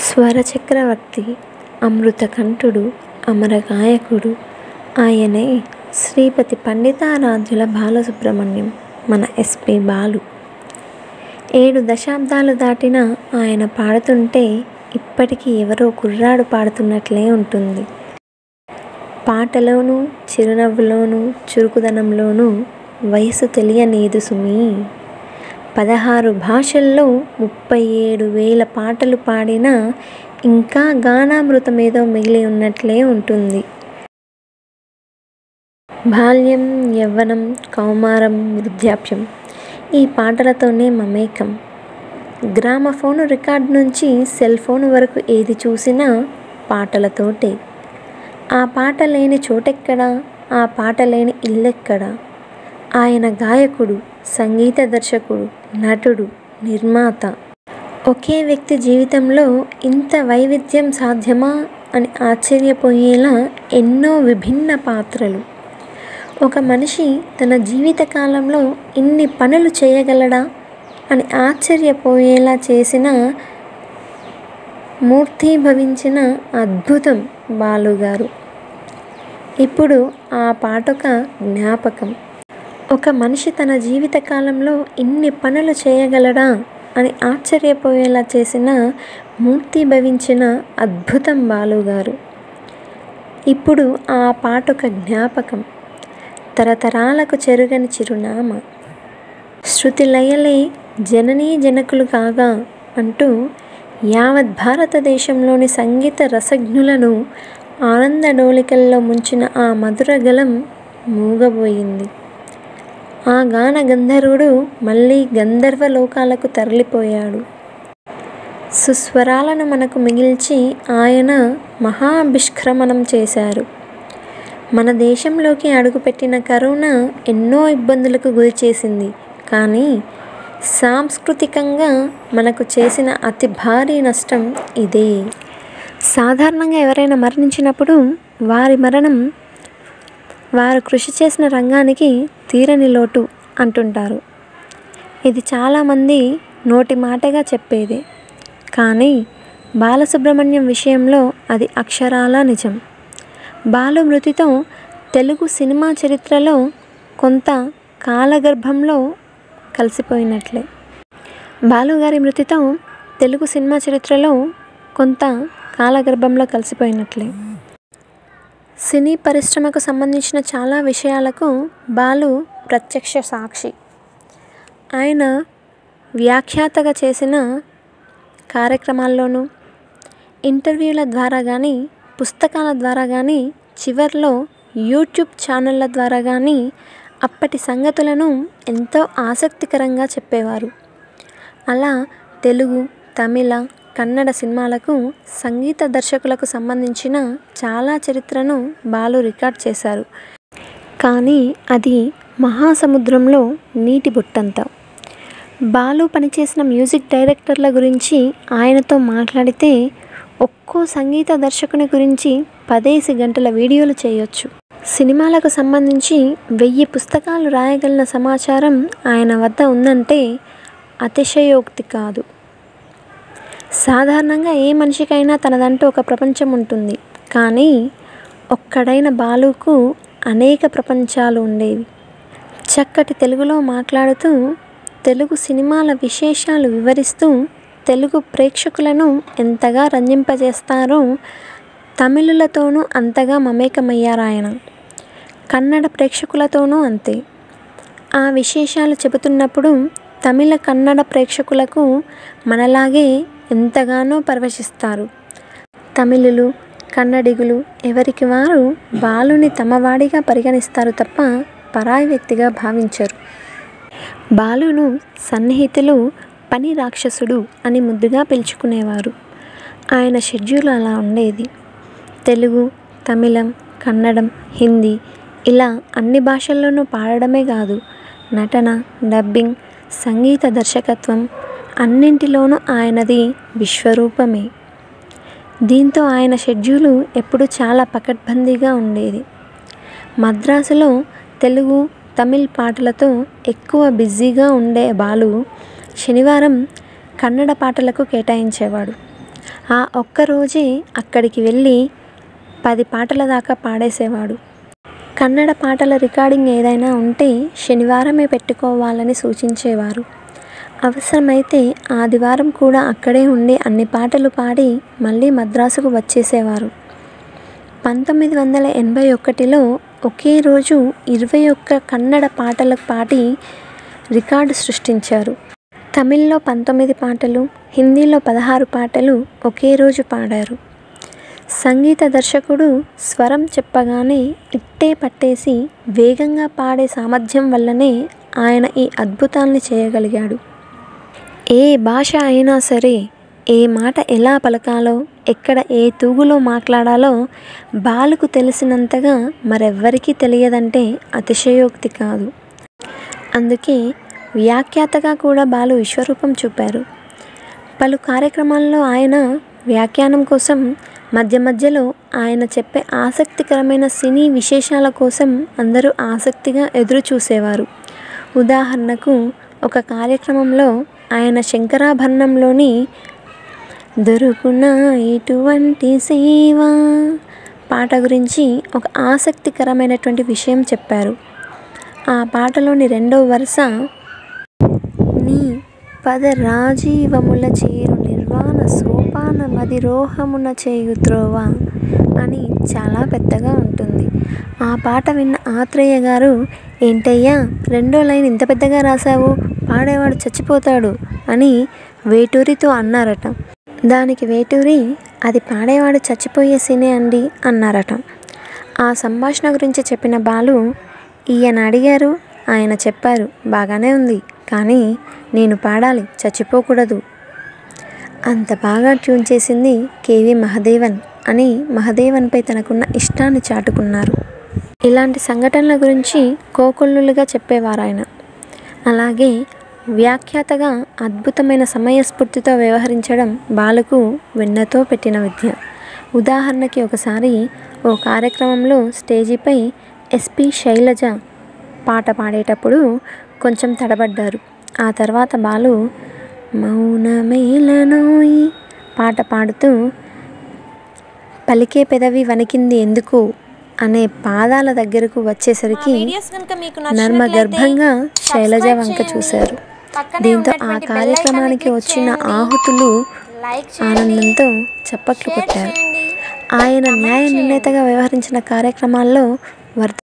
స్వరచక్రవర్తి అమృతకంఠుడు అమర గాయకుడు ఆయనే శ్రీపతి పండితారాధ్యుల బాలసుబ్రహ్మణ్యం మన ఎస్పి బాలు ఏడు దశాబ్దాలు దాటినా ఆయన పాడుతుంటే ఇప్పటికీ ఎవరో కుర్రాడు పాడుతున్నట్లే ఉంటుంది పాటలోనూ చిరునవ్వులోనూ చురుకుదనంలోనూ వయసు తెలియనీదు సుమీ పదహారు భాషల్లో ముప్పై ఏడు వేల పాటలు పాడినా ఇంకా గానామృతమేదో మిగిలి ఉన్నట్లే ఉంటుంది బాల్యం యవ్వనం కౌమారం వృద్ధాప్యం ఈ పాటలతోనే మమేకం గ్రామఫోను రికార్డ్ నుంచి సెల్ ఫోన్ వరకు ఏది చూసినా పాటలతోటే ఆ పాట లేని చోటెక్కడా ఆ పాట లేని ఇల్లెక్కడా ఆయన గాయకుడు సంగీత దర్శకుడు నటుడు నిర్మాత ఒకే వ్యక్తి జీవితంలో ఇంత వైవిధ్యం సాధ్యమా అని ఆశ్చర్యపోయేలా ఎన్నో విభిన్న పాత్రలు ఒక మనిషి తన జీవిత కాలంలో ఇన్ని పనులు చేయగలడా అని ఆశ్చర్యపోయేలా చేసిన మూర్తీభవించిన అద్భుతం బాలుగారు ఇప్పుడు ఆ పాటొక జ్ఞాపకం ఒక మనిషి తన జీవిత కాలంలో ఇన్ని పనులు చేయగలడా అని ఆశ్చర్యపోయేలా చేసిన మూర్తీభవించిన అద్భుతం బాలుగారు ఇప్పుడు ఆ పాటొక జ్ఞాపకం తరతరాలకు చెరుగని చిరునామా శృతి లయలే జననీ జనకులు కాగా అంటూ యావత్ భారతదేశంలోని సంగీత రసజ్ఞులను ఆనందడోలికల్లో ముంచిన ఆ మధుర గలం మూగబోయింది ఆ గాన గంధర్వుడు మళ్ళీ గంధర్వ లోకాలకు తరలిపోయాడు సుస్వరాలను మనకు మిగిల్చి ఆయన మహాభిష్క్రమణం చేశారు మన దేశంలోకి అడుగుపెట్టిన కరోనా ఎన్నో ఇబ్బందులకు గురి చేసింది కానీ సాంస్కృతికంగా మనకు చేసిన అతి భారీ నష్టం ఇదే సాధారణంగా ఎవరైనా మరణించినప్పుడు వారి మరణం వారు కృషి చేసిన రంగానికి తీరని లోటు అంటుంటారు ఇది చాలామంది నోటి మాటగా చెప్పేదే కానీ బాలసుబ్రహ్మణ్యం విషయంలో అది అక్షరాల నిజం బాలు మృతితో తెలుగు సినిమా చరిత్రలో కొంత కాలగర్భంలో కలిసిపోయినట్లే బాలుగారి మృతితో తెలుగు సినిమా చరిత్రలో కొంత కాలగర్భంలో కలిసిపోయినట్లే సినీ పరిశ్రమకు సంబంధించిన చాలా విషయాలకు బాలు ప్రత్యక్ష సాక్షి ఆయన వ్యాఖ్యాతగా చేసిన కార్యక్రమాల్లోనూ ఇంటర్వ్యూల ద్వారా కానీ పుస్తకాల ద్వారా కానీ చివర్లో యూట్యూబ్ ఛానళ్ళ ద్వారా కానీ అప్పటి సంగతులను ఎంతో ఆసక్తికరంగా చెప్పేవారు అలా తెలుగు తమిళ కన్నడ సినిమాలకు సంగీత దర్శకులకు సంబంధించిన చాలా చరిత్రను బాలు రికార్డ్ చేశారు కానీ అది మహాసముద్రంలో నీటి బుట్టంత బాలు పనిచేసిన మ్యూజిక్ డైరెక్టర్ల గురించి ఆయనతో మాట్లాడితే ఒక్కో సంగీత దర్శకుని గురించి పదేసి గంటల వీడియోలు చేయొచ్చు సినిమాలకు సంబంధించి వెయ్యి పుస్తకాలు రాయగలిగిన సమాచారం ఆయన వద్ద ఉందంటే అతిశయోక్తి కాదు సాధారణంగా ఏ మనిషికైనా తనదంటూ ఒక ప్రపంచం ఉంటుంది కానీ ఒక్కడైన బాలుకు అనేక ప్రపంచాలు ఉండేవి చక్కటి తెలుగులో మాట్లాడుతూ తెలుగు సినిమాల విశేషాలు వివరిస్తూ తెలుగు ప్రేక్షకులను ఎంతగా రంజింపజేస్తారో తమిళులతోనూ అంతగా మమేకమయ్యారాయన కన్నడ ప్రేక్షకులతోనూ అంతే ఆ విశేషాలు చెబుతున్నప్పుడు తమిళ కన్నడ ప్రేక్షకులకు మనలాగే ఎంతగానో పరవశిస్తారు తమిళులు కన్నడిగులు ఎవరికి వారు బాలుని తమవాడిగా పరిగణిస్తారు తప్ప పరాయి వ్యక్తిగా భావించరు బాలును సన్నిహితులు పని రాక్షసుడు అని ముద్దుగా పిలుచుకునేవారు ఆయన షెడ్యూల్ అలా ఉండేది తెలుగు తమిళం కన్నడం హిందీ ఇలా అన్ని భాషల్లోనూ పాడడమే కాదు నటన డబ్బింగ్ సంగీత దర్శకత్వం అన్నింటిలోనూ ఆయనది విశ్వరూపమే దీంతో ఆయన షెడ్యూలు ఎప్పుడు చాలా పకడ్బందీగా ఉండేది మద్రాసులో తెలుగు తమిళ్ పాటలతో ఎక్కువ బిజీగా ఉండే బాలు శనివారం కన్నడ పాటలకు కేటాయించేవాడు ఆ ఒక్కరోజే అక్కడికి వెళ్ళి పది పాటల దాకా పాడేసేవాడు కన్నడ పాటల రికార్డింగ్ ఏదైనా ఉంటే శనివారమే పెట్టుకోవాలని సూచించేవారు అవసరమైతే ఆదివారం కూడా అక్కడే ఉండి అన్ని పాటలు పాడి మళ్ళీ మద్రాసుకు వచ్చేసేవారు పంతొమ్మిది వందల ఎనభై ఒకటిలో ఒకే రోజు ఇరవై ఒక్క కన్నడ పాటలకు పాడి రికార్డు సృష్టించారు తమిళ్లో పంతొమ్మిది పాటలు హిందీలో పదహారు పాటలు ఒకే రోజు పాడారు సంగీత దర్శకుడు స్వరం చెప్పగానే ఇట్టే పట్టేసి వేగంగా పాడే సామర్థ్యం వల్లనే ఆయన ఈ అద్భుతాల్ని చేయగలిగాడు ఏ భాష అయినా సరే ఏ మాట ఎలా పలకాలో ఎక్కడ ఏ తూగులో మాట్లాడాలో బాలుకు తెలిసినంతగా మరెవ్వరికీ తెలియదంటే అతిశయోక్తి కాదు అందుకే వ్యాఖ్యాతగా కూడా బాలు విశ్వరూపం చూపారు పలు కార్యక్రమాల్లో ఆయన వ్యాఖ్యానం కోసం మధ్య మధ్యలో ఆయన చెప్పే ఆసక్తికరమైన సినీ విశేషాల కోసం అందరూ ఆసక్తిగా ఎదురు చూసేవారు ఉదాహరణకు ఒక కార్యక్రమంలో ఆయన శంకరాభరణంలోని దొరుకున ఇటువంటి సేవ పాట గురించి ఒక ఆసక్తికరమైనటువంటి విషయం చెప్పారు ఆ పాటలోని రెండో వరుస నీ పద రాజీవముల చేరు నిర్వాణ సోపాన మదిరోహమున చేయు త్రోవ అని చాలా పెద్దగా ఉంటుంది ఆ పాట విన్న ఆత్రేయ గారు ఏంటయ్యా రెండో లైన్ ఇంత పెద్దగా రాశావు పాడేవాడు చచ్చిపోతాడు అని వేటూరితో అన్నారట దానికి వేటూరి అది పాడేవాడు చచ్చిపోయే సినే అండి అన్నారట ఆ సంభాషణ గురించి చెప్పిన బాలు ఈయన అడిగారు ఆయన చెప్పారు బాగానే ఉంది కానీ నేను పాడాలి చచ్చిపోకూడదు అంత బాగా ట్యూన్ చేసింది కేవి మహదేవన్ అని మహదేవన్పై తనకున్న ఇష్టాన్ని చాటుకున్నారు ఇలాంటి సంఘటనల గురించి కోకొల్లులుగా చెప్పేవారు ఆయన అలాగే వ్యాఖ్యాతగా అద్భుతమైన సమయస్ఫూర్తితో వ్యవహరించడం బాలకు వెన్నతో పెట్టిన విద్య ఉదాహరణకి ఒకసారి ఓ కార్యక్రమంలో స్టేజీపై ఎస్పి శైలజ పాట పాడేటప్పుడు కొంచెం తడబడ్డారు ఆ తర్వాత బాలు మౌనమేలనోయి పాట పాడుతూ పలికే పెదవి వణికింది ఎందుకు అనే పాదాల దగ్గరకు వచ్చేసరికి నర్మ గర్భంగా శైలజ వంక చూశారు దీంతో ఆ కార్యక్రమానికి వచ్చిన ఆహుతులు ఆనందంతో చప్పట్లు కొట్టారు ఆయన న్యాయ నిర్ణేతగా వ్యవహరించిన కార్యక్రమాల్లో వర్ధ